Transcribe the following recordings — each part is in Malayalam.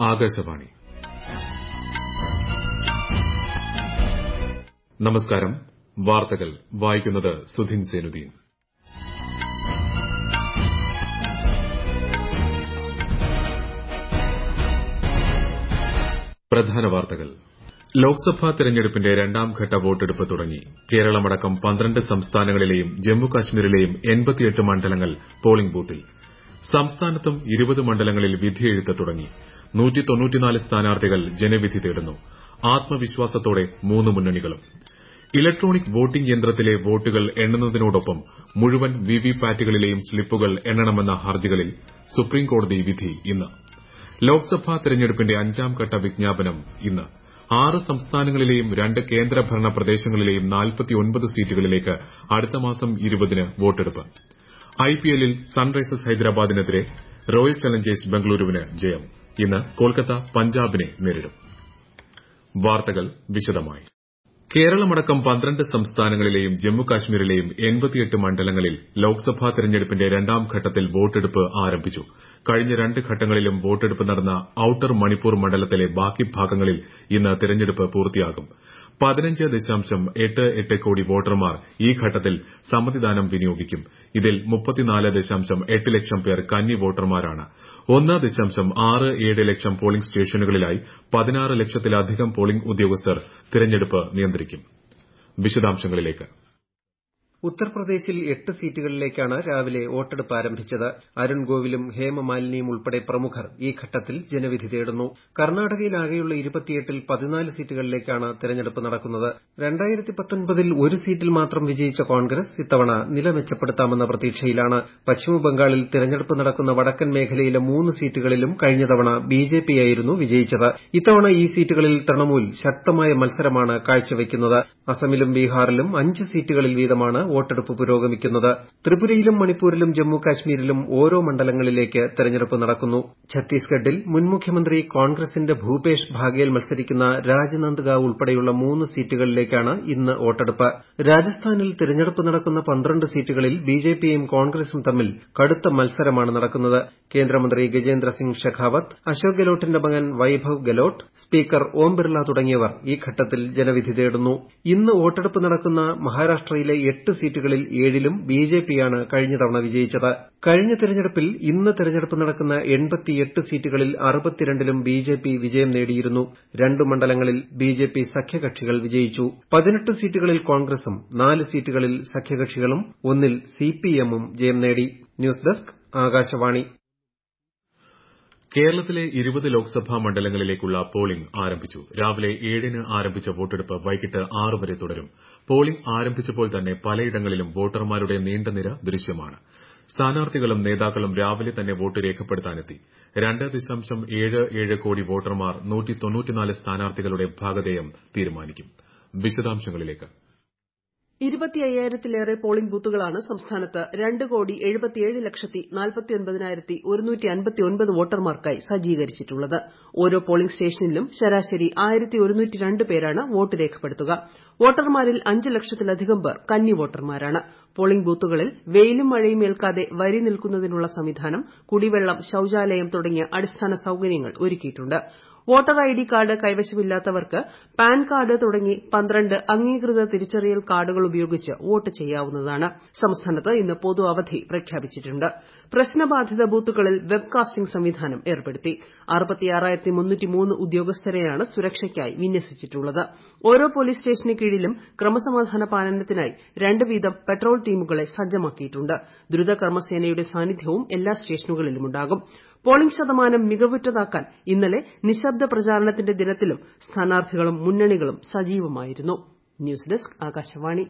ആകാശവാണി നമസ്കാരം വാർത്തകൾ വായിക്കുന്നത് സുധിൻ സേനുദ്ദീൻ പ്രധാന വാർത്തകൾ ലോക്സഭാ തെരഞ്ഞെടുപ്പിന്റെ രണ്ടാംഘട്ട വോട്ടെടുപ്പ് തുടങ്ങി കേരളമടക്കം പന്ത്രണ്ട് സംസ്ഥാനങ്ങളിലെയും ജമ്മു കശ്മീരിലെയും മണ്ഡലങ്ങൾ പോളിംഗ് ബൂത്തിൽ സംസ്ഥാനത്തും ഇരുപത് മണ്ഡലങ്ങളിൽ വിധിയെഴുത്ത് തുടങ്ങി സ്ഥാനാർത്ഥികൾ ജനവിധി തേടുന്നു ആത്മവിശ്വാസത്തോടെ മൂന്ന് മുന്നണികളും ഇലക്ട്രോണിക് വോട്ടിംഗ് യന്ത്രത്തിലെ വോട്ടുകൾ എണ്ണുന്നതിനോടൊപ്പം മുഴുവൻ വിവിപാറ്റുകളിലെയും സ്ലിപ്പുകൾ എണ്ണണമെന്ന ഹർജികളിൽ സുപ്രീംകോടതി വിധി ഇന്ന് ലോക്സഭാ തെരഞ്ഞെടുപ്പിന്റെ അഞ്ചാംഘട്ട വിജ്ഞാപനം ഇന്ന് ആറ് സംസ്ഥാനങ്ങളിലെയും രണ്ട് കേന്ദ്രഭരണ പ്രദേശങ്ങളിലെയും സീറ്റുകളിലേക്ക് അടുത്ത മാസം ഇരുപതിന് വോട്ടെടുപ്പ് ഐപിഎല്ലിൽ സൺറൈസേഴ്സ് ഹൈദരാബാദിനെതിരെ റോയൽ ചലഞ്ചേഴ്സ് ബംഗളൂരുവിന് ജയം ഇന്ന് കൊൽക്കത്ത പഞ്ചാബിനെ നേരിടും വാർത്തകൾ വിശദമായി കേരളമടക്കം പന്ത്രണ്ട് സംസ്ഥാനങ്ങളിലെയും ജമ്മു കശ്മീരിലെയും മണ്ഡലങ്ങളിൽ ലോക്സഭാ തെരഞ്ഞെടുപ്പിന്റെ രണ്ടാം ഘട്ടത്തിൽ വോട്ടെടുപ്പ് ആരംഭിച്ചു കഴിഞ്ഞ രണ്ട് ഘട്ടങ്ങളിലും വോട്ടെടുപ്പ് നടന്ന ഔട്ടർ മണിപ്പൂർ മണ്ഡലത്തിലെ ബാക്കി ഭാഗങ്ങളിൽ ഇന്ന് തെരഞ്ഞെടുപ്പ് പൂർത്തിയാകും പതിനഞ്ച് ദശാംശം എട്ട് എട്ട് കോടി വോട്ടർമാർ ഈ ഘട്ടത്തിൽ സമ്മതിദാനം വിനിയോഗിക്കും ഇതിൽ മുപ്പത്തിനാല് ദശാംശം എട്ട് ലക്ഷം പേർ കന്നി വോട്ടർമാരാണ് ഒന്ന് ദശാംശം ആറ് ഏഴ് ലക്ഷം പോളിംഗ് സ്റ്റേഷനുകളിലായി പതിനാറ് ലക്ഷത്തിലധികം പോളിംഗ് ഉദ്യോഗസ്ഥർ തിരഞ്ഞെടുപ്പ് നിയന്ത്രിക്കും വിശദാംശങ്ങളിലേക്ക് ഉത്തർപ്രദേശിൽ എട്ട് സീറ്റുകളിലേക്കാണ് രാവിലെ വോട്ടെടുപ്പ് ആരംഭിച്ചത് അരുൺ ഗോവിലും ഹേമമാലിനിയും ഉൾപ്പെടെ പ്രമുഖർ ഈ ഘട്ടത്തിൽ ജനവിധി തേടുന്നു കർണാടകയിൽ ആകെയുള്ള ഇരുപത്തിയെട്ടിൽ പതിനാല് സീറ്റുകളിലേക്കാണ് തെരഞ്ഞെടുപ്പ് നടക്കുന്നത് രണ്ടായിരത്തി പത്തൊൻപതിൽ ഒരു സീറ്റിൽ മാത്രം വിജയിച്ച കോൺഗ്രസ് ഇത്തവണ നില മെച്ചപ്പെടുത്താമെന്ന പ്രതീക്ഷയിലാണ് പശ്ചിമബംഗാളിൽ തെരഞ്ഞെടുപ്പ് നടക്കുന്ന വടക്കൻ മേഖലയിലെ മൂന്ന് സീറ്റുകളിലും കഴിഞ്ഞ തവണ ബിജെപിയായിരുന്നു വിജയിച്ചത് ഇത്തവണ ഈ സീറ്റുകളിൽ തൃണമൂൽ ശക്തമായ മത്സരമാണ് കാഴ്ചവയ്ക്കുന്നത് അസമിലും ബീഹാറിലും അഞ്ച് സീറ്റുകളിൽ വീതമാണ് വോട്ടെടുപ്പ് പുരോഗമിക്കുന്നത് ത്രിപുരയിലും മണിപ്പൂരിലും ജമ്മു കാശ്മീരിലും ഓരോ മണ്ഡലങ്ങളിലേക്ക് തെരഞ്ഞെടുപ്പ് നടക്കുന്നു ഛത്തീസ്ഗഡിൽ മുൻ മുഖ്യമന്ത്രി കോൺഗ്രസിന്റെ ഭൂപേഷ് ഭാഗേൽ മത്സരിക്കുന്ന രാജ്നന്ദ്ഗാവ് ഉൾപ്പെടെയുള്ള മൂന്ന് സീറ്റുകളിലേക്കാണ് ഇന്ന് വോട്ടെടുപ്പ് രാജസ്ഥാനിൽ തെരഞ്ഞെടുപ്പ് നടക്കുന്ന പന്ത്രണ്ട് സീറ്റുകളിൽ ബിജെപിയും കോൺഗ്രസും തമ്മിൽ കടുത്ത മത്സരമാണ് നടക്കുന്നത് കേന്ദ്രമന്ത്രി ഗജേന്ദ്ര സിംഗ് ഷെഖാവത്ത് അശോക് ഗെലോട്ടിന്റെ മകൻ വൈഭവ് ഗെലോട്ട് സ്പീക്കർ ഓം ബിർള തുടങ്ങിയവർ ഈ ഘട്ടത്തിൽ ജനവിധി തേടുന്നു ഇന്ന് വോട്ടെടുപ്പ് നടക്കുന്ന മഹാരാഷ്ട്രയിലെ എട്ട് സീറ്റുകളിൽ ഏഴിലും ബിജെപിയാണ് കഴിഞ്ഞ തവണ വിജയിച്ചത് കഴിഞ്ഞ തെരഞ്ഞെടുപ്പിൽ ഇന്ന് തെരഞ്ഞെടുപ്പ് നടക്കുന്ന എൺപത്തിയെട്ട് സീറ്റുകളിൽ അറുപത്തിരണ്ടിലും ബിജെപി വിജയം നേടിയിരുന്നു രണ്ട് മണ്ഡലങ്ങളിൽ ബിജെപി സഖ്യകക്ഷികൾ വിജയിച്ചു പതിനെട്ട് സീറ്റുകളിൽ കോൺഗ്രസും നാല് സീറ്റുകളിൽ സഖ്യകക്ഷികളും ഒന്നിൽ സിപിഎമ്മും ജയം നേടി ന്യൂസ് ഡെസ്ക് ആകാശവാണി കേരളത്തിലെ ഇരുപത് ലോക്സഭാ മണ്ഡലങ്ങളിലേക്കുള്ള പോളിംഗ് ആരംഭിച്ചു രാവിലെ ഏഴിന് ആരംഭിച്ച വോട്ടെടുപ്പ് വൈകിട്ട് ആറ് വരെ തുടരും പോളിംഗ് ആരംഭിച്ചപ്പോൾ തന്നെ പലയിടങ്ങളിലും വോട്ടർമാരുടെ നീണ്ട നിര ദൃശ്യമാണ് സ്ഥാനാർത്ഥികളും നേതാക്കളും രാവിലെ തന്നെ വോട്ട് രേഖപ്പെടുത്താനെത്തി രണ്ട് ദശാംശം ഏഴ് ഏഴ് കോടി വോട്ടർമാർ സ്ഥാനാർത്ഥികളുടെ ഭാഗധേയം തീരുമാനിക്കും വിശദാംശങ്ങളിലേക്ക് ഇരുപത്തിയ്യായിരത്തിലേറെ പോളിംഗ് ബൂത്തുകളാണ് സംസ്ഥാനത്ത് രണ്ട് കോടി എഴുപത്തിയേഴ് ലക്ഷത്തി നാൽപ്പത്തിയൊൻപതിനായിരത്തി ഒരുന്നൂറ്റി അൻപത്തിയൊൻപത് വോട്ടർമാർക്കായി സജ്ജീകരിച്ചിട്ടുള്ളത് ഓരോ പോളിംഗ് സ്റ്റേഷനിലും ശരാശരി ആയിരത്തി ഒരുന്നൂറ്റി രണ്ട് പേരാണ് വോട്ട് രേഖപ്പെടുത്തുക വോട്ടർമാരിൽ അഞ്ച് ലക്ഷത്തിലധികം പേർ കന്നി വോട്ടർമാരാണ് പോളിംഗ് ബൂത്തുകളിൽ വെയിലും മഴയും ഏൽക്കാതെ വരി നിൽക്കുന്നതിനുള്ള സംവിധാനം കുടിവെള്ളം ശൌചാലയം തുടങ്ങിയ അടിസ്ഥാന സൌകര്യങ്ങൾ ഒരുക്കിയിട്ടുണ്ട് വോട്ടർ ഐഡി കാർഡ് കൈവശമില്ലാത്തവർക്ക് പാൻ കാർഡ് തുടങ്ങി പന്ത്രണ്ട് അംഗീകൃത തിരിച്ചറിയൽ കാർഡുകൾ ഉപയോഗിച്ച് വോട്ട് ചെയ്യാവുന്നതാണ് സംസ്ഥാനത്ത് ഇന്ന് പൊതു അവധി പ്രഖ്യാപിച്ചിട്ടുണ്ട് പ്രശ്നബാധിത ബൂത്തുകളിൽ വെബ്കാസ്റ്റിംഗ് സംവിധാനം ഏർപ്പെടുത്തി ഉദ്യോഗസ്ഥരെയാണ് സുരക്ഷയ്ക്കായി വിന്യസിച്ചിട്ടുള്ളത് ഓരോ പോലീസ് സ്റ്റേഷന് കീഴിലും ക്രമസമാധാന പാലനത്തിനായി രണ്ട് വീതം പെട്രോൾ ടീമുകളെ സജ്ജമാക്കിയിട്ടുണ്ട് ദ്രുത കർമ്മസേനയുടെ സാന്നിധ്യവും എല്ലാ സ്റ്റേഷനുകളിലുമുണ്ടാകും പോളിംഗ് ശതമാനം മികവുറ്റതാക്കാൻ ഇന്നലെ നിശബ്ദ പ്രചാരണത്തിന്റെ ദിനത്തിലും സ്ഥാനാർത്ഥികളും മുന്നണികളും സജീവമായിരുന്നു ന്യൂസ് ഡെസ്ക് ആകാശവാണി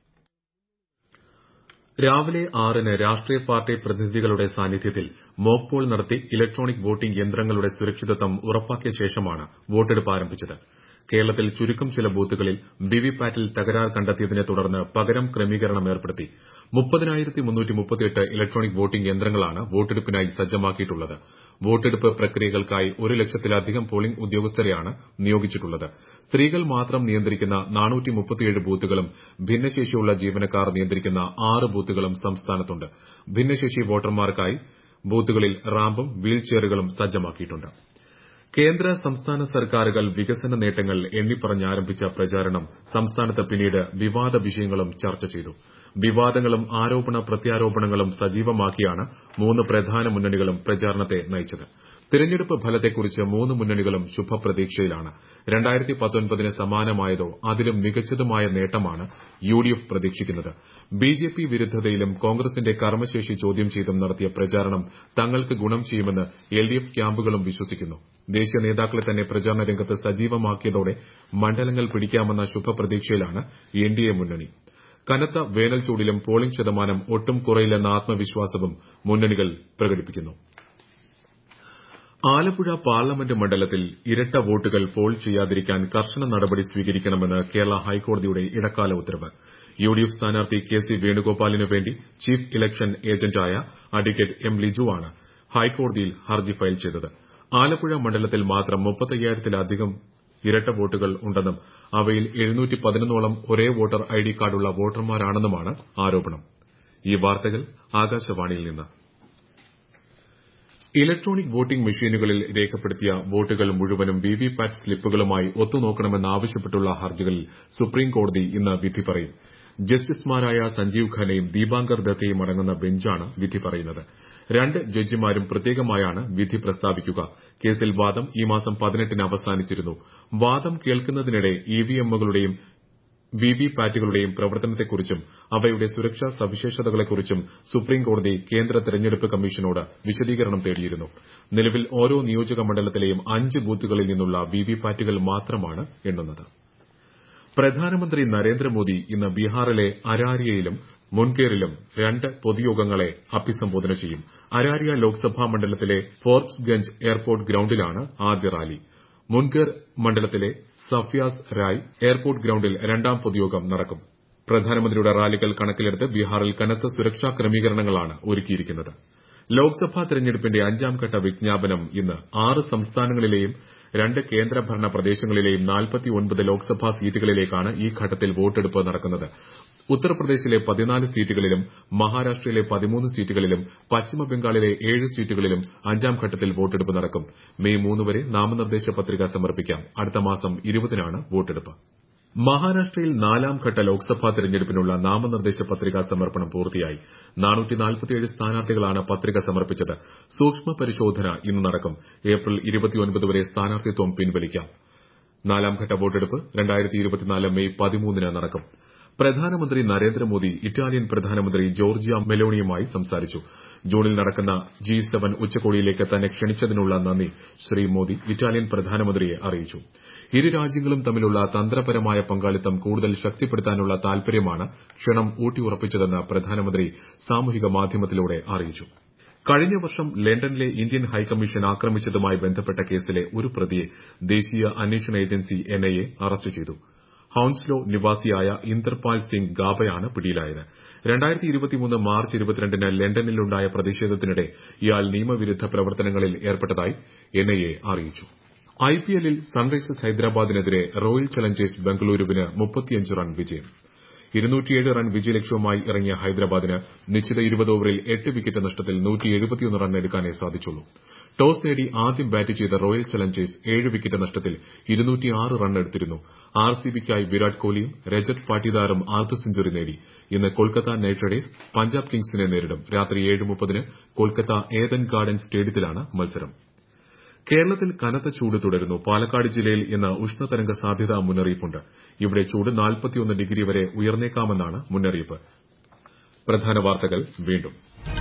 രാവിലെ ആറിന് രാഷ്ട്രീയ പാർട്ടി പ്രതിനിധികളുടെ സാന്നിധ്യത്തിൽ മോക് പോൾ നടത്തി ഇലക്ട്രോണിക് വോട്ടിംഗ് യന്ത്രങ്ങളുടെ സുരക്ഷിതത്വം ഉറപ്പാക്കിയ ശേഷമാണ് വോട്ടെടുപ്പ് ആരംഭിച്ചത് കേരളത്തിൽ ചുരുക്കം ചില ബൂത്തുകളിൽ വിവിപാറ്റിൽ തകരാർ കണ്ടെത്തിയതിനെ തുടർന്ന് പകരം ക്രമീകരണം ഏർപ്പെടുത്തി ഇലക്ട്രോണിക് വോട്ടിംഗ് യന്ത്രങ്ങളാണ് വോട്ടെടുപ്പിനായി സജ്ജമാക്കിയിട്ടുള്ളത് വോട്ടെടുപ്പ് പ്രക്രിയകൾക്കായി ഒരു ലക്ഷത്തിലധികം പോളിംഗ് ഉദ്യോഗസ്ഥരെയാണ് നിയോഗിച്ചിട്ടുള്ളത് സ്ത്രീകൾ മാത്രം നിയന്ത്രിക്കുന്ന ബൂത്തുകളും ഭിന്നശേഷിയുള്ള ജീവനക്കാർ നിയന്ത്രിക്കുന്ന ആറ് ബൂത്തുകളും സംസ്ഥാനത്തുണ്ട് ഭിന്നശേഷി വോട്ടർമാർക്കായി ബൂത്തുകളിൽ റാമ്പും വീൽചെയറുകളും സജ്ജമാക്കിയിട്ടുണ്ട് കേന്ദ്ര സംസ്ഥാന സർക്കാരുകൾ വികസന നേട്ടങ്ങൾ എണ്ണിപ്പറഞ്ഞാരംഭിച്ച പ്രചാരണം സംസ്ഥാനത്ത് പിന്നീട് വിവാദ വിഷയങ്ങളും ചർച്ച ചെയ്തു വിവാദങ്ങളും ആരോപണ പ്രത്യാരോപണങ്ങളും സജീവമാക്കിയാണ് മൂന്ന് പ്രധാന മുന്നണികളും പ്രചാരണത്തെ നയിച്ചത് തിരഞ്ഞെടുപ്പ് ഫലത്തെക്കുറിച്ച് മൂന്ന് മുന്നണികളും ശുഭപ്രതീക്ഷയിലാണ് ന് സമാനമായതോ അതിലും മികച്ചതുമായ നേട്ടമാണ് യുഡിഎഫ് പ്രതീക്ഷിക്കുന്നത് ബിജെപി വിരുദ്ധതയിലും കോൺഗ്രസിന്റെ കർമ്മശേഷി ചോദ്യം ചെയ്തും നടത്തിയ പ്രചാരണം തങ്ങൾക്ക് ഗുണം ചെയ്യുമെന്ന് എൽഡിഎഫ് ക്യാമ്പുകളും വിശ്വസിക്കുന്നു ദേശീയ നേതാക്കളെ തന്നെ പ്രചാരണ രംഗത്ത് സജീവമാക്കിയതോടെ മണ്ഡലങ്ങൾ പിടിക്കാമെന്ന ശുഭപ്രതീക്ഷയിലാണ് എൻഡിഎ മുന്നണി കനത്ത വേനൽച്ചൂടിലും പോളിംഗ് ശതമാനം ഒട്ടും കുറയില്ലെന്ന ആത്മവിശ്വാസവും മുന്നണികൾ പ്രകടിപ്പിക്കുന്നു ആലപ്പുഴ പാർലമെന്റ് മണ്ഡലത്തിൽ ഇരട്ട വോട്ടുകൾ പോൾ ചെയ്യാതിരിക്കാൻ കർശന നടപടി സ്വീകരിക്കണമെന്ന് കേരള ഹൈക്കോടതിയുടെ ഇടക്കാല ഉത്തരവ് യുഡിഎഫ് സ്ഥാനാർത്ഥി കെ സി വേണുഗോപാലിനു വേണ്ടി ചീഫ് ഇലക്ഷൻ ഏജന്റായ അഡ്വക്കേറ്റ് എം ലിജുവാണ് ഹൈക്കോടതിയിൽ ഹർജി ഫയൽ ചെയ്തത് ആലപ്പുഴ മണ്ഡലത്തിൽ മാത്രം മുപ്പത്തയ്യായിരത്തിലധികം ഇരട്ട വോട്ടുകൾ ഉണ്ടെന്നും അവയിൽ എഴുന്നൂറ്റി പതിനൊന്നോളം ഒരേ വോട്ടർ ഐഡി കാർഡുള്ള വോട്ടർമാരാണെന്നുമാണ് ആരോപണം ഈ വാർത്തകൾ ആകാശവാണിയിൽ നിന്ന് ഇലക്ട്രോണിക് വോട്ടിംഗ് മെഷീനുകളിൽ രേഖപ്പെടുത്തിയ വോട്ടുകൾ മുഴുവനും വിവിപാറ്റ് സ്ലിപ്പുകളുമായി ഒത്തുനോക്കണമെന്നാവശ്യപ്പെട്ടുള്ള ഹർജികളിൽ സുപ്രീംകോടതി ഇന്ന് വിധി പറയും ജസ്റ്റിസുമാരായ സഞ്ജീവ് ഖന്നയും ദീപാങ്കർ ദത്തയും അടങ്ങുന്ന ബെഞ്ചാണ് വിധി പറയുന്നത് രണ്ട് ജഡ്ജിമാരും പ്രത്യേകമായാണ് വിധി പ്രസ്താവിക്കുക കേസിൽ വാദം ഈ മാസം പതിനെട്ടിന് അവസാനിച്ചിരുന്നു വാദം കേൾക്കുന്നതിനിടെ ഇവിഎമ്മുകളുടെയും വിവിപാറ്റുകളുടെയും പ്രവർത്തനത്തെക്കുറിച്ചും അവയുടെ സുരക്ഷാ സവിശേഷതകളെക്കുറിച്ചും സുപ്രീംകോടതി കേന്ദ്ര തെരഞ്ഞെടുപ്പ് കമ്മീഷനോട് വിശദീകരണം തേടിയിരുന്നു നിലവിൽ ഓരോ നിയോജക മണ്ഡലത്തിലെയും അഞ്ച് ബൂത്തുകളിൽ നിന്നുള്ള വിവിപാറ്റുകൾ മാത്രമാണ് എണ്ണുന്നത് പ്രധാനമന്ത്രി നരേന്ദ്രമോദി ഇന്ന് ബീഹാറിലെ അരാരിയയിലും മുൻകേറിലും രണ്ട് പൊതുയോഗങ്ങളെ അഭിസംബോധന ചെയ്യും അരാരിയ ലോക്സഭാ മണ്ഡലത്തിലെ ഫോർബ്സ്ഗഞ്ച് എയർപോർട്ട് ഗ്രൌണ്ടിലാണ് ആദ്യ റാലി മുൻകേർ മണ്ഡലത്തിലെ സഫ്യാസ് റായ് എയർപോർട്ട് ഗ്രൌണ്ടിൽ രണ്ടാം പൊതുയോഗം നടക്കും പ്രധാനമന്ത്രിയുടെ റാലികൾ കണക്കിലെടുത്ത് ബീഹാറിൽ കനത്ത സുരക്ഷാ ക്രമീകരണങ്ങളാണ് ഒരുക്കിയിരിക്കുന്നത് ലോക്സഭാ തെരഞ്ഞെടുപ്പിന്റെ അഞ്ചാംഘട്ട വിജ്ഞാപനം ഇന്ന് ആറ് സംസ്ഥാനങ്ങളിലെയും രണ്ട് കേന്ദ്രഭരണ പ്രദേശങ്ങളിലെയും ലോക്സഭാ സീറ്റുകളിലേക്കാണ് ഈ ഘട്ടത്തിൽ വോട്ടെടുപ്പ് നടക്കുന്നത് ഉത്തർപ്രദേശിലെ പതിനാല് സീറ്റുകളിലും മഹാരാഷ്ട്രയിലെ പതിമൂന്ന് സീറ്റുകളിലും പശ്ചിമബംഗാളിലെ ഏഴ് സീറ്റുകളിലും അഞ്ചാം ഘട്ടത്തിൽ വോട്ടെടുപ്പ് നടക്കും മെയ് മൂന്ന് വരെ നാമനിർദ്ദേശ പത്രിക സമർപ്പിക്കാം അടുത്ത മാസം ഇരുപതിനാണ് വോട്ടെടുപ്പ് മഹാരാഷ്ട്രയിൽ നാലാംഘട്ട ലോക്സഭാ തെരഞ്ഞെടുപ്പിനുള്ള നാമനിർദ്ദേശ പത്രികാ സമർപ്പണം പൂർത്തിയായി സ്ഥാനാർത്ഥികളാണ് പത്രിക സമർപ്പിച്ചത് സൂക്ഷ്മ പരിശോധന ഇന്ന് നടക്കും ഏപ്രിൽ വരെ സ്ഥാനാർത്ഥിത്വം പിൻവലിക്കാം നാലാംഘട്ട വോട്ടെടുപ്പ് മെയ് പതിമൂന്നിന് നടക്കും പ്രധാനമന്ത്രി നരേന്ദ്രമോദി ഇറ്റാലിയൻ പ്രധാനമന്ത്രി ജോർജിയ മെലോണിയുമായി സംസാരിച്ചു ജൂണിൽ നടക്കുന്ന ജി സെവൻ ഉച്ചകോടിയിലേക്ക് തന്നെ ക്ഷണിച്ചതിനുള്ള നന്ദി ശ്രീ മോദി ഇറ്റാലിയൻ പ്രധാനമന്ത്രിയെ അറിയിച്ചു ഇരു രാജ്യങ്ങളും തമ്മിലുള്ള തന്ത്രപരമായ പങ്കാളിത്തം കൂടുതൽ ശക്തിപ്പെടുത്താനുള്ള താൽപര്യമാണ് ക്ഷണം ഊട്ടിയുറപ്പിച്ചതെന്ന് പ്രധാനമന്ത്രി സാമൂഹിക മാധ്യമത്തിലൂടെ അറിയിച്ചു കഴിഞ്ഞ വർഷം ലണ്ടനിലെ ഇന്ത്യൻ ഹൈക്കമ്മീഷൻ ആക്രമിച്ചതുമായി ബന്ധപ്പെട്ട കേസിലെ ഒരു പ്രതിയെ ദേശീയ അന്വേഷണ ഏജൻസി എൻഐഎ അറസ്റ്റ് ചെയ്തു ഹൌൻസ്ലോ നിവാസിയായ ഇന്ദർപാൽ സിംഗ് ഗാബയാണ് പിടിയിലായത് മാർച്ച് ഇരുപത്തിരണ്ടിന് ലണ്ടനിലുണ്ടായ പ്രതിഷേധത്തിനിടെ ഇയാൾ നിയമവിരുദ്ധ പ്രവർത്തനങ്ങളിൽ ഏർപ്പെട്ടതായി എൻഐഎ അറിയിച്ചു ഐപിഎല്ലിൽ സൺറൈസേഴ്സ് ഹൈദരാബാദിനെതിരെ റോയൽ ചലഞ്ചേഴ്സ് ബംഗളൂരുവിന് റൺ വിജയം റൺ വിജയലക്ഷ്യവുമായി ഇറങ്ങിയ ഹൈദരാബാദിന് നിശ്ചിത ഇരുപത് ഓവറിൽ എട്ട് വിക്കറ്റ് നഷ്ടത്തിൽ റൺ എടുക്കാനേ സാധിച്ചുള്ളൂ ടോസ് നേടി ആദ്യം ബാറ്റ് ചെയ്ത റോയൽ ചലഞ്ചേഴ്സ് ഏഴ് വിക്കറ്റ് നഷ്ടത്തിൽ റൺ എടുത്തിരുന്നു ആർസിബിക്കായി വിരാട് കോഹ്ലിയും രജത് പാട്ടിദാറും അർദ്ധ സെഞ്ചുറി നേടി ഇന്ന് കൊൽക്കത്ത നൈറ്റ് റൈഡേഴ്സ് പഞ്ചാബ് കിങ്സിനെ നേരിടും രാത്രി ഏഴ് മുപ്പതിന് കൊൽക്കത്ത ഏദൻ ഗാർഡൻസ് സ്റ്റേഡിയത്തിലാണ് മത്സരം കേരളത്തിൽ കനത്ത ചൂട് തുടരുന്നു പാലക്കാട് ജില്ലയിൽ ഇന്ന് ഉഷ്ണതരംഗ സാധ്യതാ മുന്നറിയിപ്പുണ്ട് ഇവിടെ ചൂട് ഡിഗ്രി വരെ ഉയർന്നേക്കാമെന്നാണ് മുന്നറിയിപ്പ് പ്രധാന വാർത്തകൾ വീണ്ടും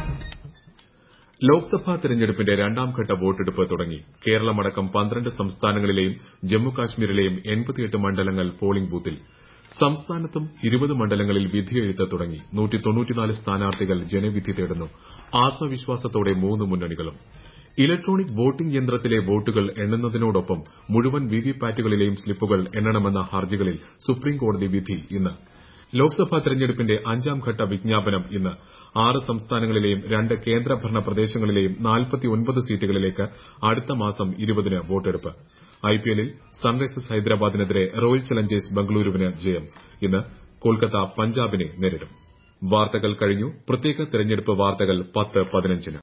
ലോക്സഭാ തെരഞ്ഞെടുപ്പിന്റെ രണ്ടാംഘട്ട വോട്ടെടുപ്പ് തുടങ്ങി കേരളമടക്കം പന്ത്രണ്ട് സംസ്ഥാനങ്ങളിലെയും ജമ്മുകാശ്മീരിലെയും മണ്ഡലങ്ങൾ പോളിംഗ് ബൂത്തിൽ സംസ്ഥാനത്തും ഇരുപത് മണ്ഡലങ്ങളിൽ വിധിയെഴുത്ത് തുടങ്ങി സ്ഥാനാർത്ഥികൾ ജനവിധി തേടുന്നു ആത്മവിശ്വാസത്തോടെ മൂന്ന് മുന്നണികളും ഇലക്ട്രോണിക് വോട്ടിംഗ് യന്ത്രത്തിലെ വോട്ടുകൾ എണ്ണുന്നതിനോടൊപ്പം മുഴുവൻ വിവിപാറ്റുകളിലെയും സ്ലിപ്പുകൾ എണ്ണണമെന്ന ഹർജികളിൽ സുപ്രീംകോടതി വിധി ഇന്ന് ലോക്സഭാ തെരഞ്ഞെടുപ്പിന്റെ അഞ്ചാംഘട്ട വിജ്ഞാപനം ഇന്ന് ആറ് സംസ്ഥാനങ്ങളിലെയും രണ്ട് കേന്ദ്രഭരണ പ്രദേശങ്ങളിലെയും സീറ്റുകളിലേക്ക് അടുത്ത മാസം ഇരുപതിന് വോട്ടെടുപ്പ് ഐപിഎല്ലിൽ സൺറൈസേഴ്സ് ഹൈദരാബാദിനെതിരെ റോയൽ ചലഞ്ചേഴ്സ് ബംഗളൂരുവിന് ജയം ഇന്ന് കൊൽക്കത്ത പഞ്ചാബിനെ നേരിടും വാർത്തകൾ കഴിഞ്ഞു പ്രത്യേക തെരഞ്ഞെടുപ്പ് വാർത്തകൾ പത്ത് പതിനഞ്ചിന്